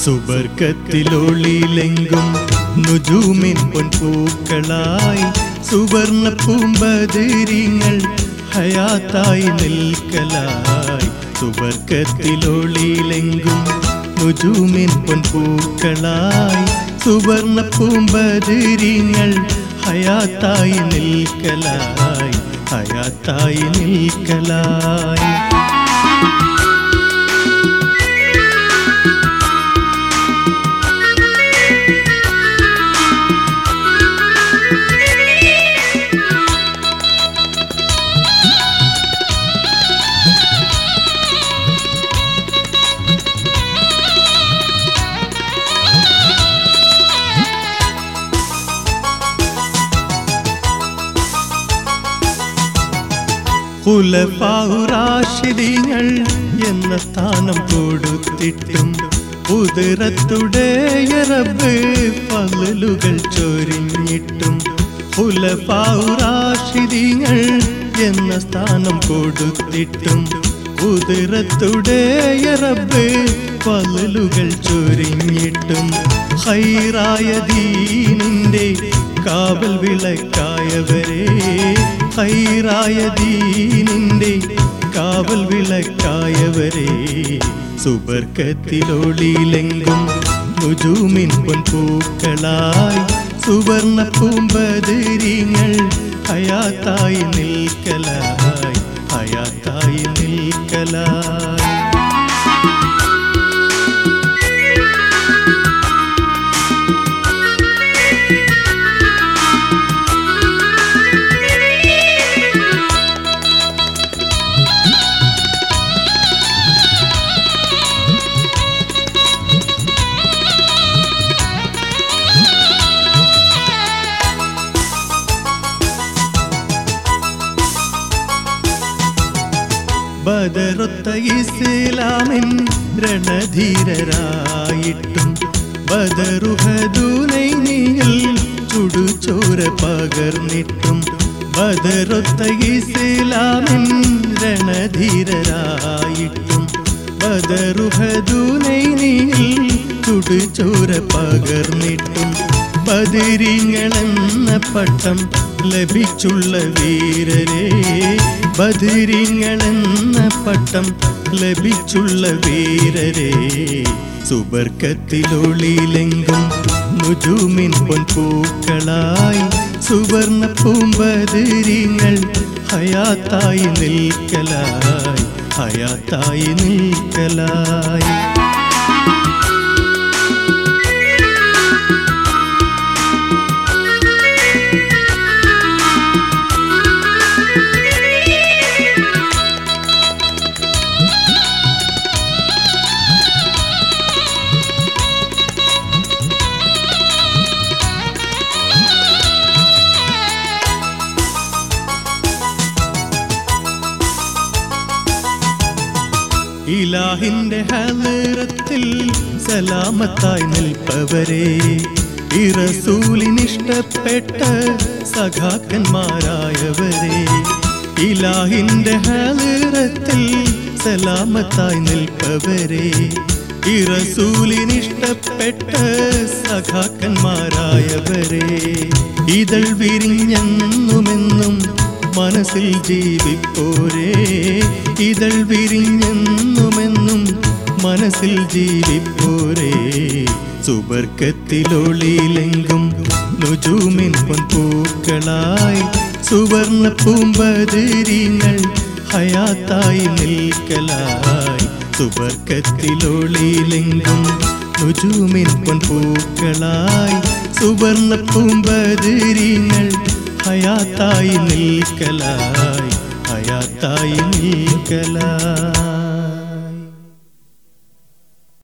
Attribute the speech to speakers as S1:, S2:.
S1: സുവർഗത്തിലൊളിയിലെങ്കും നുജൂമിൻ പൊൻപൂക്കളായി സുവർണ പൂമ്പതിരിങ്ങൾ ഹയാത്തായി നിൽക്കലായി സുവർഗത്തിലൊളിയിലെങ്കും നുജൂമിൻ പൊൻപൂക്കളായി സുവർണ പൂമ്പതിരിങ്ങൾ ഹയാത്തായി നിൽക്കലായി ഹയാത്തായി നിൽക്കലായി കുലപാവുരാശിരിങ്ങൾ എന്ന സ്ഥാനം കൊടുത്തിട്ടും ഉദരത്തുടേയറബ് പകലുകൾ ചൊരിഞ്ഞിട്ടും കുലപാവുരാശിരിങ്ങൾ എന്ന സ്ഥാനം കൊടുത്തിട്ടും ഉദരത്തുടേയറബ് പകലുകൾ ചൊരിഞ്ഞിട്ടും ഹൈറായ ദീനിന്റെ കാവൽ വിളക്കായവരെ ഹൈറായ ദീനിന്റെ കാവൽ വിളക്കായവരെ സുവർഗത്തിലൊളിയിലെങ്കും നുജൂമിൻ പൊൻപൂക്കളായി സുവർണ പൂമ്പതിരിങ്ങൾ ഹയാത്തായി നിൽക്കലായി ഹയാത്തായി നിൽക്കലായി ബദറൊത്ത ഇസ്ലാമിൻ രണധീരരായിട്ടും ബദറുഹദൂനൈനിയിൽ ചുടുചോര പകർന്നിട്ടും ബദറൊത്ത ഇസ്ലാമിൻ രണധീരരായിട്ടും ബദറുഹദൂനൈനിയിൽ ചുടുചോര പകർന്നിട്ടും ബദിരിങ്ങളെന്ന പട്ടം ലഭിച്ചുള്ള വീരരെ ബദിരിങ്ങളെന്ന പട്ടം ലഭിച്ചുള്ള വീരരെ സുവർഗത്തിലൊളിയിലെങ്കും നുജൂമിൻ പൊൻപൂക്കളായി സുവർണ പൂമ്പതിരിങ്ങൾ ഹയാത്തായി നിൽക്കലായി ഹയാത്തായി നിൽക്കലായി ഇലാഹിന്റെ ഹലറത്തിൽ സലാമത്തായി നിൽപ്പവരെ ഇറസൂലിനിഷ്ടപ്പെട്ട സഖാക്കന്മാരായവരെ ഇലാഹിന്റെ ഹലറത്തിൽ സലാമത്തായി നിൽപ്പവരെ ഇറസൂലിനിഷ്ടപ്പെട്ട സഖാക്കന്മാരായവരെ ഇതൾ വിരിഞ്ഞെന്നുമെന്നും മനസ്സിൽ ജീവിപ്പോരേ ഇതൾ വിരിഞ്ഞെന്നുമെന്നും മനസ്സിൽ ജീവിപ്പോരേ സുവർഗത്തിലൊളിയിലെങ്കും നുജൂമിൻ പൊൻപൂക്കളായി സുവർണ പൂമ്പതിരിങ്ങൾ ഹയാത്തായി നിൽക്കലായി സുവർഗത്തിലൊളിയിലെങ്കും നുജൂമിൻ പൊൻപൂക്കളായി സുവർണ പൂമ്പതിരിങ്ങൾ ഹയാത്തായി നിൽക്കലായി ഹയാത്തായി നിൽക്കലായി